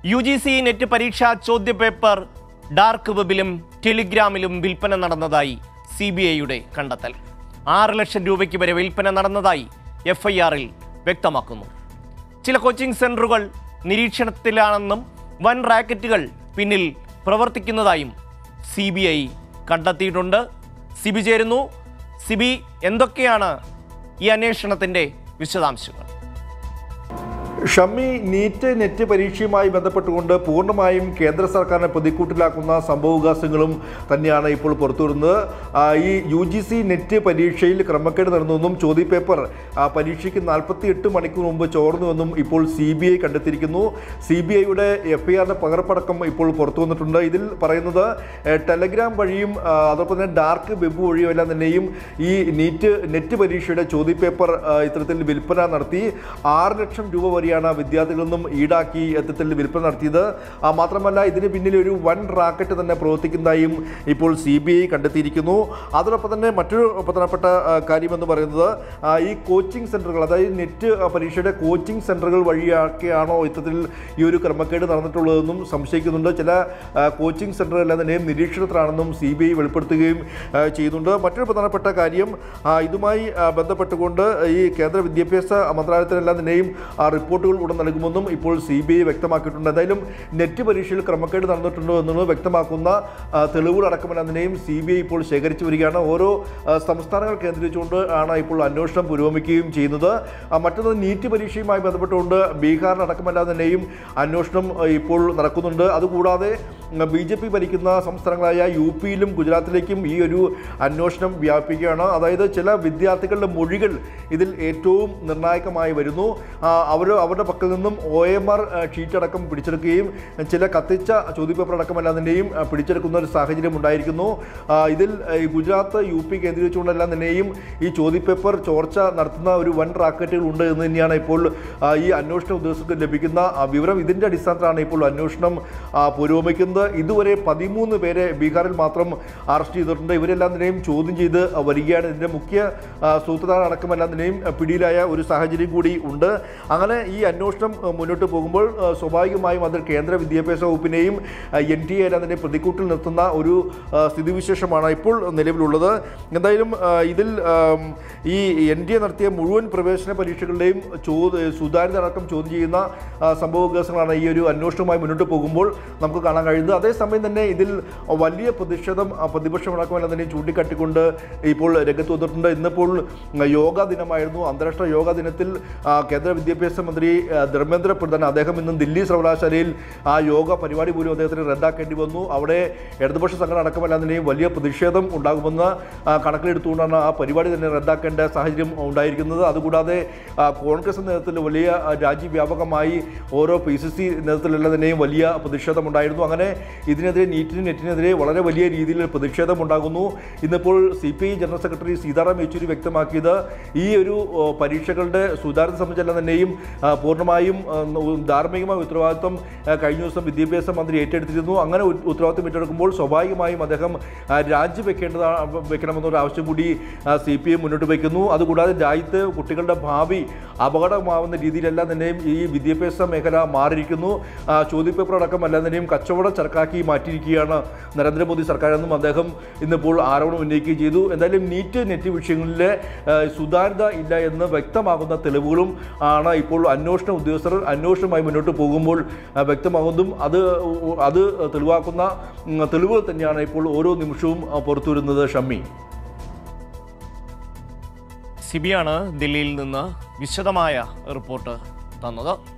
U G C net പരീക്ഷാ ചോദ്യപേപ്പർ dark വെബിലും ടെലിഗ്രാമിലും വിൽപ്പന നടന്നതായി സി ബി ഐയുടെ കണ്ടെത്തൽ ആറ് ലക്ഷം രൂപയ്ക്ക് വരെ വിൽപ്പന നടന്നതായി എഫ് ഐ ആറിൽ വ്യക്തമാക്കുന്നു ചില കോച്ചിംഗ് സെന്ററുകൾ നിരീക്ഷണത്തിലാണെന്നും വൻ റാക്കറ്റുകൾ പിന്നിൽ പ്രവർത്തിക്കുന്നതായും സി ബി ഐ കണ്ടെത്തിയിട്ടുണ്ട് സിബി ചേരുന്നു സിബി എന്തൊക്കെയാണ് ഈ അന്വേഷണത്തിൻ്റെ വിശദാംശങ്ങൾ ഷമ്മി നീറ്റ് നെറ്റ് പരീക്ഷയുമായി ബന്ധപ്പെട്ടുകൊണ്ട് പൂർണ്ണമായും കേന്ദ്ര സർക്കാരിനെ പ്രതിക്കൂട്ടിലാക്കുന്ന സംഭവവികാസങ്ങളും തന്നെയാണ് ഇപ്പോൾ പുറത്തുവരുന്നത് ആ, ഈ യു ജി സി നെറ്റ് പരീക്ഷയിൽ ക്രമക്കേട് നടന്നുവെന്നും ചോദ്യപേപ്പർ ആ, പരീക്ഷയ്ക്ക് നാൽപ്പത്തി എട്ട് മണിക്കൂർ മുമ്പ് ചോർന്നുവെന്നും ഇപ്പോൾ സി ബി ഐ കണ്ടെത്തിയിരിക്കുന്നു സി ബി ഐയുടെ എഫ് ഐ ആറിന്റെ പകർപ്പടക്കം ഇപ്പോൾ പുറത്തു വന്നിട്ടുണ്ട് ഇതിൽ പറയുന്നത് ഏഹ്, ടെലഗ്രാം വഴിയും ആ, അതോടൊപ്പം തന്നെ ഡാർക്ക് വെബ് വഴിയും എല്ലാം തന്നെയും ഈ നീറ്റ് നെറ്റ് പരീക്ഷയുടെ ചോദ്യപേപ്പർ ആ, ഇത്തരത്തിൽ വിൽപ്പന നടത്തി ആറ് ലക്ഷം രൂപ വരെയാണ് വിദ്യാർത്ഥികളിൽ നിന്നും ഈടാക്കി ഇത്തരത്തിൽ വിൽപ്പന നടത്തിയത് ആ, മാത്രമല്ല ഇതിന് പിന്നിൽ ഒരു വൻ റാക്കറ്റ് തന്നെ പ്രവർത്തിക്കുന്നതായും ഇപ്പോൾ സി ബി ഐ കണ്ടെത്തിയിരിക്കുന്നു അതോടൊപ്പം തന്നെ മറ്റൊരു പ്രധാനപ്പെട്ട ആ, കാര്യമെന്ന് പറയുന്നത് ആ, ഈ കോച്ചിങ് സെന്ററുകൾ അതായത് നെറ്റ് ആ, പരീക്ഷയുടെ കോച്ചിങ് സെന്ററുകൾ വഴിയൊക്കെയാണോ ഇത്തരത്തിൽ ഈ ഒരു ക്രമക്കേട് നടന്നിട്ടുള്ളതെന്നും സംശയിക്കുന്നുണ്ട് ചില ആ, കോച്ചിങ് സെന്ററുകളെല്ലാം തന്നെയും നിരീക്ഷണത്തിലാണെന്നും സി ബി ഐ വെളിപ്പെടുത്തുകയും ആ, ചെയ്യുന്നുണ്ട് മറ്റൊരു പ്രധാനപ്പെട്ട കാര്യം ആ, ഇതുമായി ആ, ബന്ധപ്പെട്ടുകൊണ്ട് ഈ കേന്ദ്ര വിദ്യാഭ്യാസ മന്ത്രാലയത്തിനെല്ലാം തന്നെയും ആ റിപ്പോർട്ടുകൾ ഉടൻ നൽകുമെന്നും ഇപ്പോൾ സി ബി ഐ വ്യക്തമാക്കിയിട്ടുണ്ട് എന്തായാലും നെറ്റ് പരീക്ഷയിൽ ക്രമക്കേട് നടന്നിട്ടുണ്ടോ എന്നുള്ളത് വ്യക്തമാക്കുന്ന ആ, തെളിവുകളടക്കമെല്ലാം തന്നെയും സി ബി ഐ ഇപ്പോൾ ശേഖരിച്ചു വരികയാണ് ഓരോ ആ, സംസ്ഥാനങ്ങൾ കേന്ദ്രീകരിച്ചുകൊണ്ട് ആണ് ഇപ്പോൾ അന്വേഷണം പുരോഗമിക്കുകയും ചെയ്യുന്നത് ആ, മറ്റൊന്ന് നീറ്റ് പരീക്ഷയുമായി ബന്ധപ്പെട്ടുകൊണ്ട് ബീഹാറിനടക്കമെല്ലാം തന്നെയും അന്വേഷണം ആ, ഇപ്പോൾ നടക്കുന്നുണ്ട് അതുകൂടാതെ ബി ജെ പി ഭരിക്കുന്ന സംസ്ഥാനങ്ങളായ യു പിയിലും ഗുജറാത്തിലേക്കും ഈ ഒരു അന്വേഷണം വ്യാപിക്കുകയാണ് അതായത് ചില വിദ്യാർത്ഥികളുടെ മൊഴികൾ ഇതിൽ ഏറ്റവും നിർണായകമായി വരുന്നു ആ, അവർ അവരുടെ പക്കൽ നിന്നും ഒ എം ആർ ഷീറ്റ് അടക്കം പിടിച്ചെടുക്കുകയും ചില കത്തിച്ച ചോദ്യപേപ്പർ അടക്കമെല്ലാം തന്നെയും ആ, പിടിച്ചെടുക്കുന്ന ഒരു സാഹചര്യം ഉണ്ടായിരിക്കുന്നു ആ, ഇതിൽ ആ, ഈ ഗുജറാത്ത് യു പി കേന്ദ്രീകരിച്ചുകൊണ്ടെല്ലാം തന്നെയും ഈ ചോദ്യപേപ്പർ ചോർച്ച നടത്തുന്ന ഒരു വൻ റാക്കറ്റുകൾ ഉണ്ട് എന്ന് തന്നെയാണ് ഇപ്പോൾ ആ, ഈ അന്വേഷണ ഉദ്യോഗസ്ഥർക്ക് ലഭിക്കുന്ന ആ, വിവരം ഇതിൻ്റെ അടിസ്ഥാനത്തിലാണ് ഇപ്പോൾ അന്വേഷണം ആ, പുരോഗമിക്കുന്നത് ഇതുവരെ പതിമൂന്ന് പേരെ ബീഹാറിൽ മാത്രം അറസ്റ്റ് ചെയ്തിട്ടുണ്ട് ഇവരെല്ലാം തന്നെയും ചോദ്യം ചെയ്ത് വരികയാണ് ഇതിൻ്റെ മുഖ്യ ആ, സൂത്രധാര അടക്കമെല്ലാം തന്നെയും ആ, പിടിയിലായ ഒരു സാഹചര്യം കൂടി ഉണ്ട് അങ്ങനെ ഈ അന്വേഷണം ആ, മുന്നോട്ട് പോകുമ്പോൾ ആ, സ്വാഭാവികമായും അതിൽ കേന്ദ്ര വിദ്യാഭ്യാസ വകുപ്പിനെയും എൻ ടി എ എല്ലാം തന്നെ പ്രതിക്കൂട്ടിൽ നിർത്തുന്ന ഒരു ആ, സ്ഥിതിവിശേഷമാണ് ഇപ്പോൾ നിലവിലുള്ളത് എന്തായാലും ആ, ഇതിൽ ആം, ഈ എൻ ഡി എ നടത്തിയ മുഴുവൻ പ്രവേശന പരീക്ഷകളുടെയും ചോദ്യ സുതാര്യത അടക്കം ചോദ്യം ചെയ്യുന്ന ആ, സംഭവ വികാസങ്ങളാണ് ഈ ഒരു അന്വേഷണവുമായി മുന്നോട്ട് പോകുമ്പോൾ നമുക്ക് കാണാൻ കഴിയുന്നത് അതേസമയം തന്നെ ഇതിൽ വലിയ പ്രതിഷേധം ആ, പ്രതിപക്ഷമടക്കമെല്ലാം തന്നെ ചൂണ്ടിക്കാട്ടിക്കൊണ്ട് ഇപ്പോൾ രംഗത്ത് വന്നിട്ടുണ്ട് ഇന്നിപ്പോൾ യോഗ ദിനമായിരുന്നു അന്താരാഷ്ട്ര യോഗ ദിനത്തിൽ ആ, കേന്ദ്ര വിദ്യാഭ്യാസ മന്ത്രി ആ, ധർമ്മേന്ദ്ര പ്രധാൻ അദ്ദേഹം ഇന്ന് ദില്ലി സർവകലാശാലയിൽ ആ യോഗ പരിപാടി പോലും അദ്ദേഹത്തിന് റദ്ദാക്കേണ്ടി വന്നു അവിടെ ഇടതുപക്ഷ സംഘടന അടക്കമെല്ലാം തന്നെയും വലിയ പ്രതിഷേധം ഉണ്ടാകുമെന്ന് ആ, കണക്കിലെടുത്തുകൊണ്ടാണ് ആ പരിപാടി തന്നെ റദ്ദാക്കേണ്ട സാഹചര്യം ഉണ്ടായിരിക്കുന്നത് അതുകൂടാതെ ആ, കോൺഗ്രസ് നേതൃത്വത്തിൽ വലിയ ആ, രാജ്യവ്യാപകമായി ഓരോ പി സി സി നേതൃത്വത്തിലെല്ലാം തന്നെയും വലിയ പ്രതിഷേധമുണ്ടായിരുന്നു അങ്ങനെ ഇതിനെതിരെ നീറ്റിനും നെറ്റിനെതിരെ വളരെ വലിയ രീതിയിൽ പ്രതിഷേധം ഉണ്ടാകുന്നു ഇന്നിപ്പോൾ C P I general secretary Sitaram Yechury വ്യക്തമാക്കിയത് ഈ ഒരു ഓ, പരീക്ഷകളുടെ സുതാര്യത സംബന്ധിച്ചെല്ലാം തന്നെയും ആ, പൂർണ്ണമായും ആ, ഉ- ധാർമ്മികമായ ഉത്തരവാദിത്വം ആ, കഴിഞ്ഞ ദിവസം വിദ്യാഭ്യാസ മന്ത്രി ഏറ്റെടുത്തിരുന്നു അങ്ങനെ ഉ- ഉത്തരവാദിത്വം ഏറ്റെടുക്കുമ്പോൾ സ്വാഭാവികമായും അദ്ദേഹം ആ, രാജിവെക്കേണ്ടതാണ് വെക്കണമെന്നൊരു ആവശ്യം കൂടി സി പി എം മുന്നോട്ട് വയ്ക്കുന്നു അതുകൂടാതെ രാജ്യത്ത് കുട്ടികളുടെ ഭാവി അപകടമാവുന്ന രീതിയിലെല്ലാം തന്നെയും ഈ വിദ്യാഭ്യാസ മേഖല മാറിയിരിക്കുന്നു ആ, ചോദ്യപേപ്പർ അടക്കം എല്ലാം തന്നെയും കച്ചവട ചരക്കാക്കി മാറ്റിയിരിക്കുകയാണ് നരേന്ദ്രമോദി സർക്കാരെന്നും അദ്ദേഹം ഇന്നിപ്പോൾ ആരോപണം ഉന്നയിക്കുകയും ചെയ്തു എന്തായാലും നീറ്റ് നെറ്റ് വിഷയങ്ങളിലെ ആ, സുതാര്യത ഇല്ല എന്ന് വ്യക്തമാകുന്ന തെളിവുകളും ആണ് ഇപ്പോൾ അന്വേഷണ ഉദ്യോഗസ്ഥർ അന്വേഷണവുമായി മുന്നോട്ട് പോകുമ്പോൾ ആ, വ്യക്തമാകുന്നതും അത് ഉ- അത് തെളിവാക്കുന്ന ഉം, തെളിവുകൾ തന്നെയാണ് ഇപ്പോൾ ഓരോ നിമിഷവും ആ, പുറത്തു വരുന്നത് ഷമ്മി സിബിയാണ് ദില്ലിയിൽ നിന്ന് വിശദമായ റിപ്പോർട്ട് തന്നത്